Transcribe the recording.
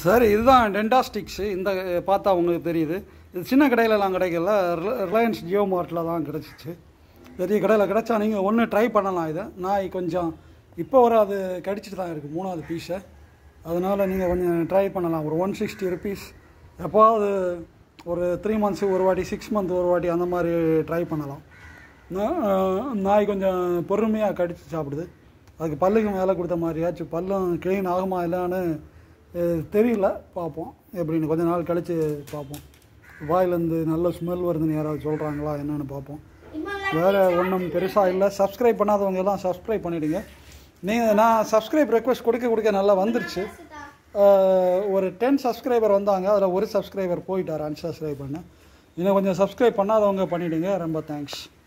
சரி இதுதான் டென்டாஸ்டிக்ஸு இந்த பார்த்தா உங்களுக்கு தெரியுது இது சின்ன கடையிலலாம் கிடைக்கல ரிலையன்ஸ் ஜியோ மார்ட்டில் தான் கிடச்சிச்சு பெரிய கடையில் கிடச்சா நீங்கள் ஒன்று ட்ரை பண்ணலாம் இதை நாய் கொஞ்சம் இப்போ வர அது கடிச்சிட்டு தான் இருக்குது மூணாவது பீஸை அதனால் நீங்கள் கொஞ்சம் ட்ரை பண்ணலாம் ஒரு ஒன் சிக்ஸ்டி ருபீஸ் எப்போவாவது ஒரு த்ரீ மந்த்ஸு ஒரு வாட்டி சிக்ஸ் மந்த் ஒரு வாட்டி அந்த மாதிரி ட்ரை பண்ணலாம் நா- நாய் கொஞ்சம் பொறுமையாக கடிச்சு சாப்பிடுது அதுக்கு பல்லுக்கு மேலே கொடுத்த மாதிரியாச்சும் பல்லும் க்ளீன் ஆகுமா இல்லைன்னு அஹ், தெரியல பார்ப்போம் எப்படின்னு கொஞ்ச நாள் கழித்து பார்ப்போம் வாயிலேருந்து நல்ல ஸ்மெல் வருதுன்னு யாராவது சொல்கிறாங்களா என்னன்னு பார்ப்போம் வேறு ஒன்றும் பெருசாக இல்லை சப்ஸ்கிரைப் பண்ணாதவங்க எல்லாம் சப்ஸ்கிரைப் பண்ணிவிடுங்க நீங்கள் நான் சப்ஸ்கிரைப் ரெக்வஸ்ட் கொடுக்க கொடுக்க நல்லா வந்துருச்சு அஹ், ஒரு டென் சப்ஸ்கிரைபர் வந்தாங்க அதில் ஒரு சப்ஸ்கிரைபர் போயிட்டார் அன்சப்ஸ்கிரைப் பண்ண இன்னும் கொஞ்சம் சப்ஸ்கிரைப் பண்ணாதவங்க பண்ணிவிடுங்க ரொம்ப தேங்க்ஸ்